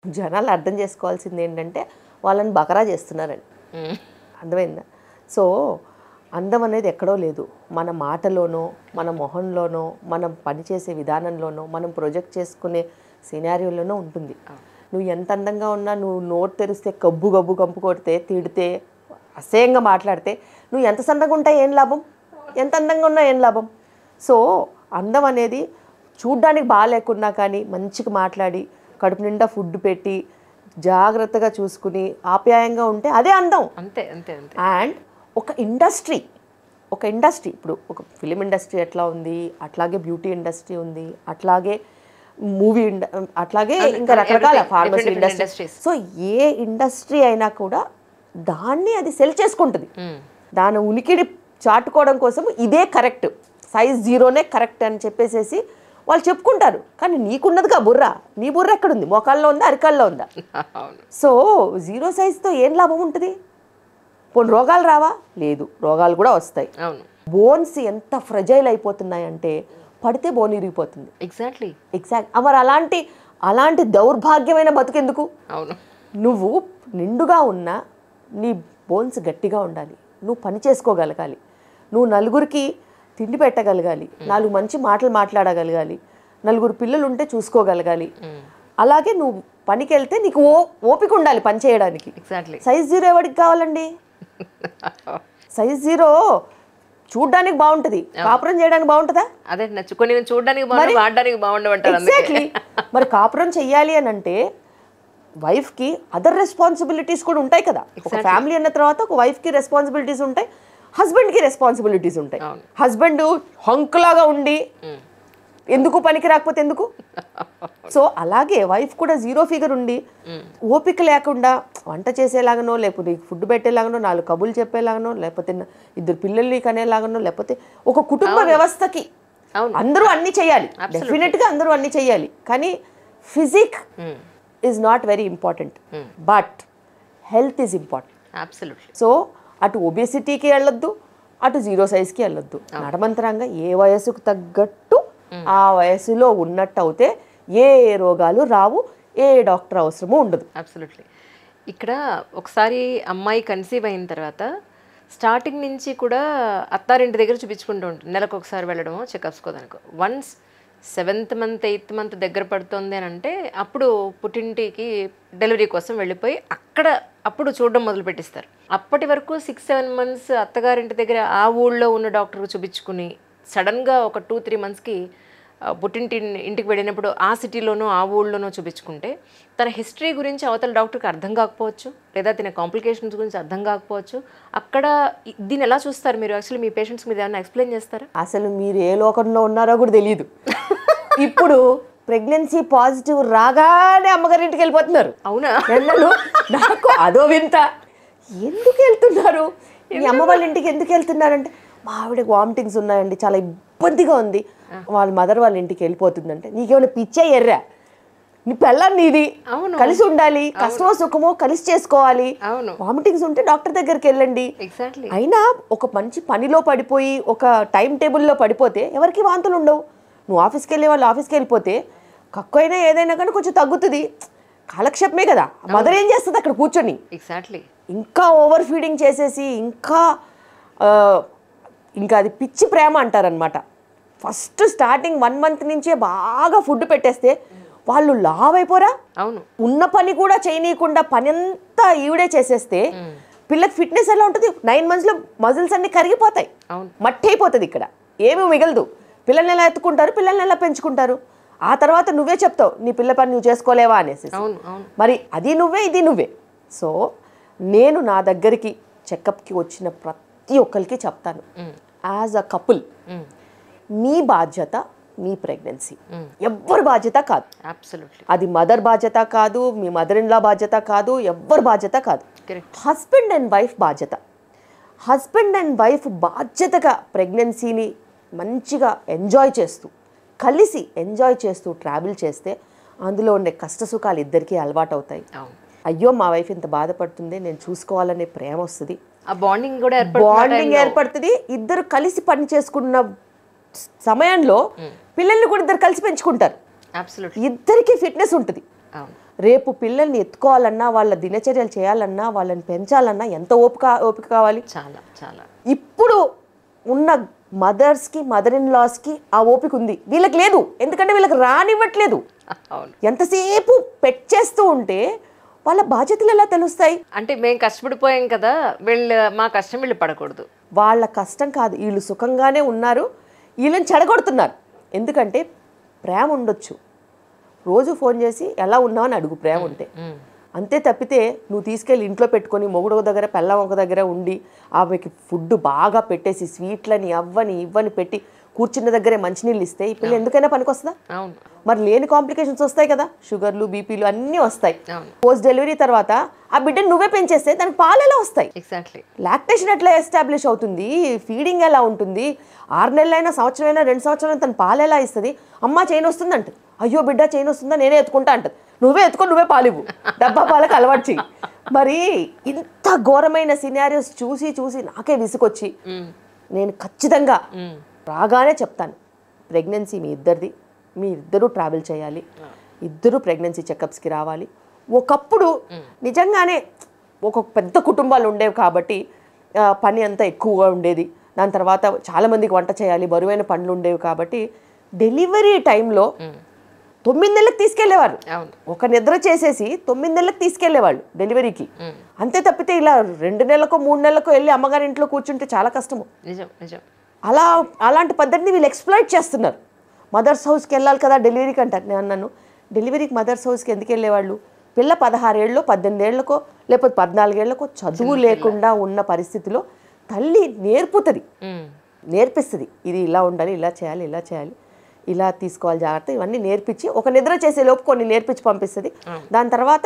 జనాలు అర్థం చేసుకోవాల్సింది ఏంటంటే వాళ్ళని బకరా చేస్తున్నారని అర్థమైందా సో అందం అనేది ఎక్కడో లేదు మన మాటలోనో మన మొహంలోనో మనం పనిచేసే విధానంలోనో మనం ప్రొజెక్ట్ చేసుకునే సినారియోలోనో ఉంటుంది నువ్వు ఎంత అందంగా ఉన్నా నువ్వు నోట్ తెరిస్తే కబ్బు గబ్బు కంపు కొడితే తిడితే అసహ్యంగా మాట్లాడితే నువ్వు ఎంత సన్నగా ఉంటా ఏం లాభం ఎంత అందంగా ఉన్నా ఏం లాభం సో అందం అనేది చూడ్డానికి బాగాలేకున్నా కానీ మంచిగా మాట్లాడి కడుపు నిండా ఫుడ్ పెట్టి జాగ్రత్తగా చూసుకుని ఆప్యాయంగా ఉంటే అదే అందం అంతే అంతే అంతే అండ్ ఒక ఇండస్ట్రీ ఒక ఇండస్ట్రీ ఇప్పుడు ఒక ఫిలిం ఇండస్ట్రీ ఎట్లా ఉంది అట్లాగే బ్యూటీ ఇండస్ట్రీ ఉంది అట్లాగే మూవీ ఇండ అట్లాగే ఇంకా రకరకాల everything, pharmacy different different industry industries. So ఏ ఇండస్ట్రీ అయినా కూడా దాన్ని అది సెల్ చేసుకుంటుంది దాని ఉనికిని చాటుకోవడం కోసం ఇదే కరెక్ట్ సైజ్ జీరోనే కరెక్ట్ అని చెప్పేసేసి వాళ్ళు చెప్పుకుంటారు కానీ నీకున్నదిగా బుర్ర నీ బుర్ర ఎక్కడుంది మోకాల్లో ఉందా అరికాల్లో ఉందా అవును సో జీరో సైజ్తో ఏం లాభం ఉంటుంది పోనీ రోగాలు రావా లేదు రోగాలు కూడా వస్తాయి అవును బోన్స్ ఎంత ఫ్రజైల్ అయిపోతున్నాయంటే పడితే బోన్ ఇరిగిపోతుంది ఎగ్జాక్ట్లీ ఎగ్జాక్ట్ మరి అలాంటి అలాంటి దౌర్భాగ్యమైన బతుకెందుకు అవును నువ్వు నిండుగా ఉన్నా నీ బోన్స్ గట్టిగా ఉండాలి నువ్వు పని చేసుకోగలగాలి నువ్వు నలుగురికి తిండి పెట్టగలగాలి నాలుగు మంచి మాటలు మాట్లాడగలగాలి నలుగురు పిల్లలు ఉంటే చూసుకోగలగాలి అలాగే నువ్వు పనికి వెళ్తే నీకు ఓ ఓపిక ఉండాలి పని చేయడానికి ఎగ్జాక్ట్లీ సైజ్ జీరో ఎవరికి కావాలండి సైజ్ జీరో చూడ్డానికి బాగుంటుంది కాపురం చేయడానికి బాగుంటుందా అదే నచ్చు కొన్ని చూడడానికి బాగుంది వాడడానికి బాగుండవంటారు అందుకే ఎగ్జాక్ట్లీ మరి కాపురం చెయ్యాలి అని అంటే వైఫ్కి అదర్ రెస్పాన్సిబిలిటీస్ కూడా ఉంటాయి కదా ఒక ఫ్యామిలీ అన్న తర్వాత ఒక వైఫ్కి రెస్పాన్సిబిలిటీస్ ఉంటాయి హస్బెండ్కి రెస్పాన్సిబిలిటీస్ ఉంటాయి అవును. హస్బెండ్ హంకులాగా ఉండి ఎందుకు పనికి రాకపోతే ఎందుకు సో అలాగే వైఫ్ కూడా జీరో ఫిగర్ ఉండి ఓపిక లేకుండా వంట చేసేలాగానో లేకపోతే ఫుడ్ పెట్టేలాగానో నాలుగు కబుర్లు చెప్పేలాగానో లేకపోతే నా- ఇద్దరు పిల్లల్ని కనేలాగానో లేకపోతే ఒక కుటుంబ వ్యవస్థకి అవును. అందరూ అన్ని చేయాలి డెఫినెట్గా అందరూ అన్ని చేయాలి కానీ physique is not very important but health is important absolutely so అటు ఒబేసిటీకి వెళ్ళొద్దు అటు జీరో సైజ్కి వెళ్ళొద్దు నడమంతరంగా ఏ వయసుకు తగ్గట్టు ఆ వయసులో ఉన్నట్టు అవుతే ఏ రోగాలు రావు ఏ డాక్టర్ అవసరము ఉండదు అబ్సల్యూట్లీ ఇక్కడ ఒకసారి అమ్మాయి కన్సీవ్ అయిన తర్వాత స్టార్టింగ్ నుంచి కూడా అత్తారింటి దగ్గర చూపించుకుంటూ ఉంటుంది నెలకు ఒకసారి వెళ్ళడమో చెకప్స్ కోదానికో once seventh month eighth month దగ్గర పడుతుంది అని అంటే అప్పుడు పుట్టింటికి డెలివరీ కోసం వెళ్ళిపోయి అక్కడ అప్పుడు చూడడం మొదలు పెట్టిస్తారు అప్పటి వరకు సిక్స్ సెవెన్ మంత్స్ అత్తగారింటి దగ్గర ఆ ఊళ్ళో ఉన్న డాక్టర్కి చూపించుకుని సడన్గా ఒక టూ త్రీ మంత్స్కి ఆ, పుట్టింటి ఇంటికి వెళ్ళినప్పుడు ఆ సిటీలోనో ఆ ఊళ్ళోనో చూపించుకుంటే తన హిస్టరీ గురించి అవతల డాక్టర్కి అర్థం కాకపోవచ్చు లేదా తన కాంప్లికేషన్స్ గురించి అర్థం కాకపోవచ్చు అక్కడ ఇ- దీన్ని ఎలా చూస్తారు మీరు యాక్చువల్లీ మీ పేషెంట్స్ మీద ఏమైనా ఎక్స్ప్లెయిన్ చేస్తారా అసలు మీరు ఏ లోకంలో ఉన్నారో కూడా తెలియదు ఇప్పుడు ప్రెగ్నెన్సీ పాజిటివ్ రాగానే అమ్మగారింటికి వెళ్ళిపోతున్నారు అవునా ఎన్నను నాకు అదో వింత ఎందుకు వెళ్తున్నారు మీ అమ్మ వాళ్ళ ఇంటికి ఎందుకు వెళ్తున్నారంటే మా ఆవిడకి వామిటింగ్స్ ఉన్నాయండి చాలా ఇబ్బందిగా ఉంది వాళ్ళ మదర్ వాళ్ళ ఇంటికి వెళ్ళిపోతుందంటే నీకేమైనా పిచ్చే ఎర్రా నీ పెళ్ళం నీది అవును. కలిసి ఉండాలి కష్టమో సుఖమో కలిసి చేసుకోవాలి అవును వామిటింగ్స్ ఉంటే డాక్టర్ దగ్గరికి వెళ్ళండి ఎగ్జాక్ట్లీ అయినా ఒక మంచి పనిలో పడిపోయి ఒక టైం టేబుల్లో పడిపోతే ఎవరికి వాంతులు ఉండవు నువ్వు ఆఫీస్కి వెళ్ళే వాళ్ళు ఆఫీస్కి వెళ్ళిపోతే కక్కువైనా ఏదైనా కానీ కొంచెం తగ్గుతుంది కాలక్షేపమే కదా మదర్ ఏం చేస్తుంది అక్కడ కూర్చొని ఎగ్జాక్ట్లీ ఇంకా ఓవర్ ఫీడింగ్ చేసేసి ఇంకా ఆ, ఇంకా అది పిచ్చి ప్రేమ అంటారనమాట ఫస్ట్ స్టార్టింగ్ వన్ మంత్ నుంచే బాగా ఫుడ్ పెట్టేస్తే వాళ్ళు లావ్ అయిపోరా అవును ఉన్న పని కూడా చేయనీయకుండా పని అంతా ఈవిడే చేసేస్తే పిల్లకి ఫిట్నెస్ ఎలా ఉంటుంది నైన్ మంత్స్లో మజిల్స్ అన్ని కరిగిపోతాయి అవును మట్టి అయిపోతుంది ఇక్కడ ఏమీ మిగలదు పిల్లల్ని ఎలా ఎత్తుకుంటారు పిల్లల్ని ఎలా పెంచుకుంటారు ఆ తర్వాత నువ్వే చెప్తావు నీ పిల్ల పని నువ్వు చేసుకోలేవా అనేసి అవును అవును మరి అది నువ్వే ఇది నువ్వే సో నేను నా దగ్గరికి చెకప్కి వచ్చిన ప్రతి ఒక్కరికి చెప్తాను యాజ్ అ కపుల్ మీ బాధ్యత మీ ప్రెగ్నెన్సీ ఎవ్వరి బాధ్యత కాదు అబ్సల్యూట్లీ అది మదర్ బాధ్యత కాదు మీ మదర్ ఇన్లా బాధ్యత కాదు ఎవ్వరి బాధ్యత కాదు కరెక్ట్ హస్బెండ్ అండ్ వైఫ్ బాధ్యత హస్బెండ్ అండ్ వైఫ్ బాధ్యతగా ప్రెగ్నెన్సీని మంచిగా ఎంజాయ్ చేస్తూ కలిసి ఎంజాయ్ చేస్తూ ట్రావెల్ చేస్తే అందులో ఉండే కష్ట సుఖాలు ఇద్దరికీ అలవాటు అవుతాయి అవును అయ్యో మా వైఫ్ ఇంత బాధపడుతుంది నేను చూసుకోవాలనే ప్రేమ వస్తుంది ఆ బాండింగ్ కూడా ఏర్పడుతుంది బాండింగ్ ఏర్పడుతుంది ఇద్దరు కలిసి పని చేసుకున్న సమయంలో పిల్లల్ని కూడా ఇద్దరు కలిసి పెంచుకుంటారు అబ్సల్యూట్లీ ఇద్దరికి ఫిట్నెస్ ఉంటుంది అవును రేపు పిల్లల్ని ఎత్తుకోవాలన్నా వాళ్ళ దినచర్యలు చేయాలన్నా వాళ్ళని పెంచాలన్నా ఎంత ఓపిక ఓపిక కావాలి చాలా చాలా ఇప్పుడు ఉన్న మదర్స్కి మదర్ ఇన్ లాస్కి ఆ ఓపిక ఉంది వీళ్ళకి లేదు ఎందుకంటే వీళ్ళకి రానివ్వట్లేదు అవును ఎంతసేపు పెట్ చేస్తూ ఉంటే వాళ్ళ బాధ్యతలు ఎలా తెలుస్తాయి అంటే మేము కష్టపడిపోయాం కదా వీళ్ళు మా కష్టం వీళ్ళు పడకూడదు వాళ్ళ కష్టం కాదు వీళ్ళు సుఖంగానే ఉన్నారు వీళ్ళని చెడగొడుతున్నారు ఎందుకంటే ప్రేమ ఉండొచ్చు రోజు ఫోన్ చేసి ఎలా ఉన్నావు అని అడుగు ప్రేమ ఉంటే ఉమ్. అంతే తప్పితే నువ్వు తీసుకెళ్ళి ఇంట్లో పెట్టుకొని మొగుడు ఒక దగ్గర పెళ్ళం ఒక దగ్గర ఉండి ఆమెకి ఫుడ్ బాగా పెట్టేసి స్వీట్లని అవ్వని ఇవ్వని పెట్టి కూర్చున్న దగ్గరే మంచినీళ్ళు ఇస్తే ఈ పిల్ల ఎందుకైనా పనికొస్తుందా అవును మరి లేని కాంప్లికేషన్స్ వస్తాయి కదా షుగర్లు బీపీలు అన్నీ వస్తాయి అవును పోస్ట్ డెలివరీ తర్వాత ఆ బిడ్డను నువ్వే పెంచేస్తే దానికి పాలు ఎలా వస్తాయి ఎగ్జాక్ట్లీ లాక్టేషన్ ఎట్లా ఎస్టాబ్లిష్ అవుతుంది ఫీడింగ్ ఎలా ఉంటుంది ఆరు నెలలైనా సంవత్సరమైనా రెండు సంవత్సరాలు తన పాలు ఎలా ఇస్తుంది అమ్మ చైన్ వస్తుంది అంటది అయ్యో బిడ్డ చైన్ వస్తుందా నేనే ఎత్తుకుంటా అంటది నువ్వే ఎత్తుకో నువ్వే పాలివ్వు డబ్బా పాలకు అలవాటు చెయ్యి మరి ఇంత ఘోరమైన సినారియోస్ చూసి చూసి నాకే విసుకొచ్చి నేను ఖచ్చితంగా రాగానే చెప్తాను ప్రెగ్నెన్సీ మీ ఇద్దరిది మీ ఇద్దరూ ట్రావెల్ చేయాలి ఇద్దరు ప్రెగ్నెన్సీ చెకప్స్కి రావాలి ఒకప్పుడు నిజంగానే ఒక పెద్ద కుటుంబాలు ఉండేవి కాబట్టి ఆ, పని అంతా ఎక్కువగా ఉండేది దాని తర్వాత చాలామందికి వంట చేయాలి బరువైన పనులు ఉండేవి కాబట్టి డెలివరీ టైంలో తొమ్మిది నెలలకు తీసుకెళ్లేవారు అవును ఒక నిద్ర చేసేసి తొమ్మిది నెలలకు తీసుకెళ్లేవాళ్ళు డెలివరీకి అంతే తప్పితే ఇలా రెండు నెలలకు మూడు నెలలకు వెళ్ళి అమ్మగారి ఇంట్లో కూర్చుంటే చాలా కష్టము నిజం నిజం అలా అలాంటి పద్ధతిని వీళ్ళు ఎక్స్ప్లాయిట్ చేస్తున్నారు మదర్స్ హౌస్కి వెళ్ళాలి కదా డెలివరీకి అంటారు నేను అన్నాను డెలివరీకి మదర్స్ హౌస్కి ఎందుకు వెళ్ళేవాళ్ళు పిల్ల పదహారేళ్ళలో పద్దెనిమిదేళ్లకో లేకపోతే పద్నాలుగేళ్లకో చదువు లేకుండా ఉన్న పరిస్థితిలో తల్లి నేర్పుతుంది ఉమ్. నేర్పిస్తుంది ఇది ఇలా ఉండాలి ఇలా చేయాలి ఇలా చేయాలి ఇలా తీసుకోవాలి జాగ్రత్త ఇవన్నీ నేర్పించి ఒక నిద్ర చేసే లోపు కొన్ని నేర్పించి పంపిస్తుంది దాని తర్వాత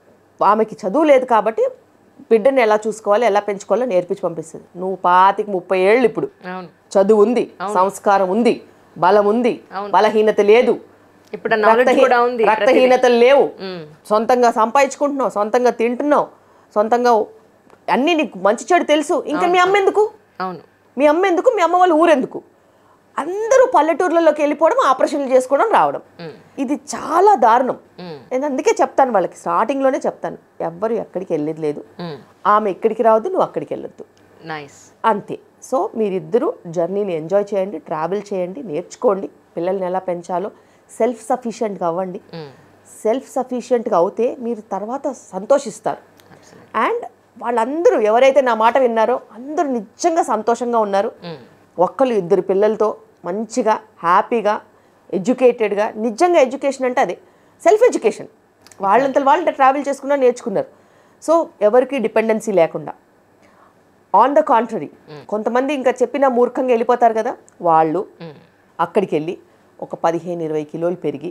ఆమెకి చదువు లేదు కాబట్టి బిడ్డని ఎలా చూసుకోవాలి ఎలా పెంచుకోవాలో నేర్పించి పంపిస్తుంది నువ్వు పాతికి ముప్పై ఏళ్ళు ఇప్పుడు అవును చదువు ఉంది సంస్కారం ఉంది బలం ఉంది బలహీనత లేదు ఇప్పుడు ఆ నాలెడ్జ్ రక్తహీ- కూడా ఉంది రక్తహీనతలు లేవు ఉమ్. సొంతంగా సంపాదించుకుంటున్నావు సొంతంగా తింటున్నావు సొంతంగా అన్నీ నీకు మంచి చెడు తెలుసు ఇంకా మీ అమ్మ ఎందుకు అవును మీ అమ్మ ఎందుకు మీ అమ్మ వాళ్ళ ఊరెందుకు అందరూ పల్లెటూర్లలోకి వెళ్ళిపోవడం ఆపరేషన్లు చేసుకోవడం రావడం ఇది చాలా దారుణం ఉమ్. నేను అందుకే చెప్తాను వాళ్ళకి స్టార్టింగ్లోనే చెప్తాను ఎవ్వరు ఎక్కడికి వెళ్ళేది లేదు ఉమ్. ఆమె ఎక్కడికి రావద్దు నువ్వు అక్కడికి వెళ్ళొద్దు నైస్ అంతే సో మీరిద్దరూ జర్నీని ఎంజాయ్ చేయండి ట్రావెల్ చేయండి నేర్చుకోండి పిల్లల్ని ఎలా పెంచాలో సెల్ఫ్ సఫిషియెంట్గా అవ్వండి ఉమ్. సెల్ఫ్ సఫిషియెంట్గా అవుతే మీరు తర్వాత సంతోషిస్తారు Absolutely. అండ్ వాళ్ళందరూ ఎవరైతే నా మాట విన్నారో అందరూ నిజంగా సంతోషంగా ఉన్నారు ఉమ్. ఒక్కళ్ళు ఇద్దరు పిల్లలతో మంచిగా హ్యాపీగా ఎడ్యుకేటెడ్గా నిజంగా ఎడ్యుకేషన్ అంటే అదే సెల్ఫ్ ఎడ్యుకేషన్ వాళ్ళంతా వాళ్ళు ట్రావెల్ చేసుకున్నారు నేర్చుకున్నారు సో ఎవరికి డిపెండెన్సీ లేకుండా ఆన్ ద కాంట్రరీ కొంతమంది ఇంకా చెప్పిన మూర్ఖంగా వెళ్ళిపోతారు కదా వాళ్ళు ఉమ్. అక్కడికి వెళ్ళి ఒక పదిహేను ఇరవై కిలోలు పెరిగి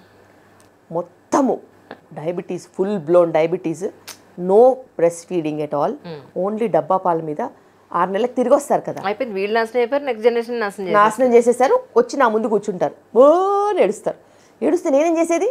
మొత్తము diabetes full blown diabetes no breast feeding at all only డబ్బా పాల మీద ఆరు నెలలకు తిరిగి వస్తారు కదా అయిపోయింది వీళ్ళు నాశనం అయిపోయారు నెక్స్ట్ జనరేషన్ నాశనం చేయాలి నాశనం చేసేసారు వచ్చి నా ముందు కూర్చుంటారు ఓ అని ఏడుస్తారు ఏడుస్తే నేనేం చేసేది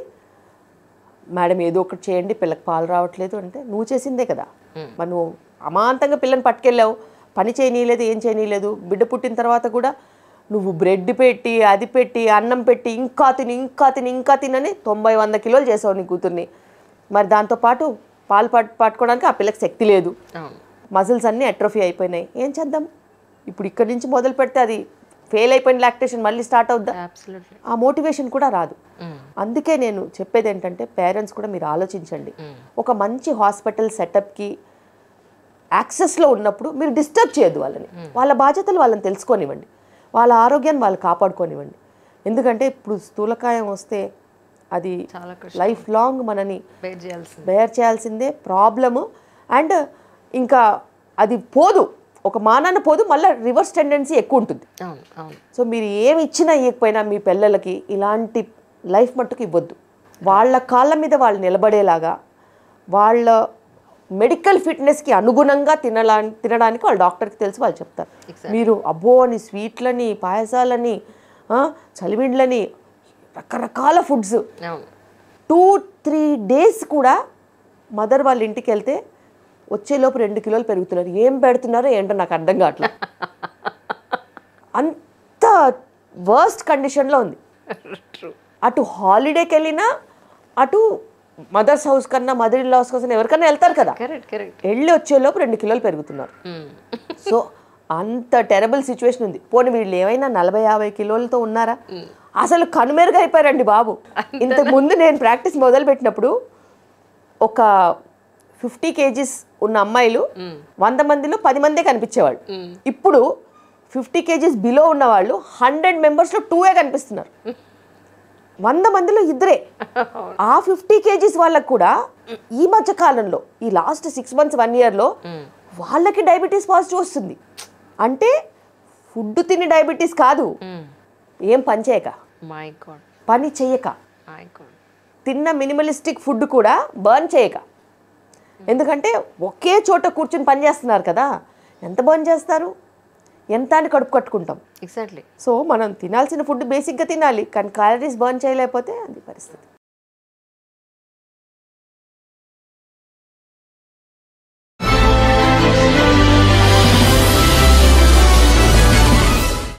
మేడం ఏదో ఒకటి చేయండి పిల్లకి పాలు రావట్లేదు అంటే నువ్వు చేసిందే కదా మరి నువ్వు అమాంతంగా పిల్లని పట్టుకెళ్ళావు పని చేయనీయలేదు ఏం చేయనీయలేదు బిడ్డ పుట్టిన తర్వాత కూడా నువ్వు బ్రెడ్ పెట్టి అది పెట్టి అన్నం పెట్టి ఇంకా తిని ఇంకా తిని ఇంకా తినని తొంభై వంద కిలోలు చేసావు నీ కూతుర్ని మరి దాంతోపాటు పాలు పట్టు పట్టుకోవడానికి ఆ పిల్లకి శక్తి లేదు అవును మజిల్స్ అన్నీ అట్రోఫీ అయిపోయినాయి ఏం చేద్దాం ఇప్పుడు ఇక్కడి నుంచి మొదలు పెడితే అది ఫెయిల్ అయిపోయిన లాక్టేషన్ మళ్ళీ స్టార్ట్ అవుద్దా అబ్సల్యూట్లీ ఆ మోటివేషన్ కూడా రాదు అందుకే నేను చెప్పేది ఏంటంటే పేరెంట్స్ కూడా మీరు ఆలోచించండి ఒక మంచి హాస్పిటల్ సెటప్కి యాక్సెస్లో ఉన్నప్పుడు మీరు డిస్టర్బ్ చేయొద్దు వాళ్ళని వాళ్ళ బాధ్యతలు వాళ్ళని తెలుసుకోనివ్వండి వాళ్ళ ఆరోగ్యాన్ని వాళ్ళు కాపాడుకోనివ్వండి ఎందుకంటే ఇప్పుడు స్థూలకాయం వస్తే అది చాలా కష్టం లైఫ్ లాంగ్ మనని బేర్ చేయాల్సింది బేర్ చేయాల్సిందే ప్రాబ్లము అండ్ ఇంకా అది పోదు ఒక మానాన పోదు మళ్ళీ రివర్స్ టెండెన్సీ ఎక్కువ ఉంటుంది అవును అవును సో మీరు ఏమి ఇచ్చినా ఇవ్వకపోయినా మీ పిల్లలకి ఇలాంటి లైఫ్ మట్టుకు ఇవ్వద్దు వాళ్ళ కాళ్ళ మీద వాళ్ళు నిలబడేలాగా వాళ్ళ మెడికల్ ఫిట్నెస్కి అనుగుణంగా తినలా తినడానికి వాళ్ళ డాక్టర్కి తెలిసి వాళ్ళు చెప్తారు మీరు అబ్బో అని స్వీట్లని పాయసాలని ఆ, చలివిండ్లని రకరకాల ఫుడ్స్ అవును టూ త్రీ డేస్ కూడా మదర్ వాళ్ళ ఇంటికి వెళ్తే వచ్చేలోపు రెండు కిలోలు పెరుగుతున్నారు ఏం పెడుతున్నారో ఏంటో నాకు అర్థం కావట్లేదు అంత వర్స్ట్ కండిషన్లో ఉంది ట్రూ అటు హాలిడేకి వెళ్ళినా అటు మదర్స్ హౌస్ కన్నా మదర్ ఇన్ హౌస్ కోసం ఎవరికన్నా వెళ్తారు కదా కరెక్ట్ కరెక్ట్ వెళ్ళి వచ్చేలోపు రెండు కిలోలు పెరుగుతున్నారు సో అంత టెరబుల్ సిచ్యువేషన్ ఉంది పోనీ వీళ్ళు ఏమైనా నలభై యాభై కిలోలతో ఉన్నారా అసలు కనుమెరుగా అయిపోయారండి బాబు ఇంతకు ముందు నేను ప్రాక్టీస్ మొదలు పెట్టినప్పుడు ఒక ఫిఫ్టీ కేజీస్ ఉన్న అమ్మాయిలు వంద మందిలో పది మందే కనిపించేవాళ్ళు ఇప్పుడు ఫిఫ్టీ కేజీస్ బిలో ఉన్న వాళ్ళు హండ్రెడ్ మెంబర్స్లో టూఏ కనిపిస్తున్నారు వంద మందిలో ఇద్దరే ఆ ఫిఫ్టీ కేజీస్ వాళ్ళకు కూడా ఈ మధ్య కాలంలో ఈ లాస్ట్ సిక్స్ మంత్స్ వన్ ఇయర్లో వాళ్ళకి డయాబెటీస్ పాజిటివ్ వస్తుంది అంటే ఫుడ్ తిని డయాబెటీస్ కాదు ఏం పని చేయక మై గాడ్ పని చేయక మై గాడ్ తిన్న మినిమలిస్టిక్ ఫుడ్ కూడా బర్న్ చేయక ఎందుకంటే ఒకే చోట కూర్చుని పని చేస్తున్నారు కదా ఎంత బర్న్ చేస్తారు ఎంత అని కడుపు కట్టుకుంటాం ఎగ్జాక్ట్లీ సో మనం తినాల్సిన ఫుడ్ బేసిక్గా తినాలి కానీ క్యాలరీస్ బర్న్ చేయలేకపోతే అది పరిస్థితి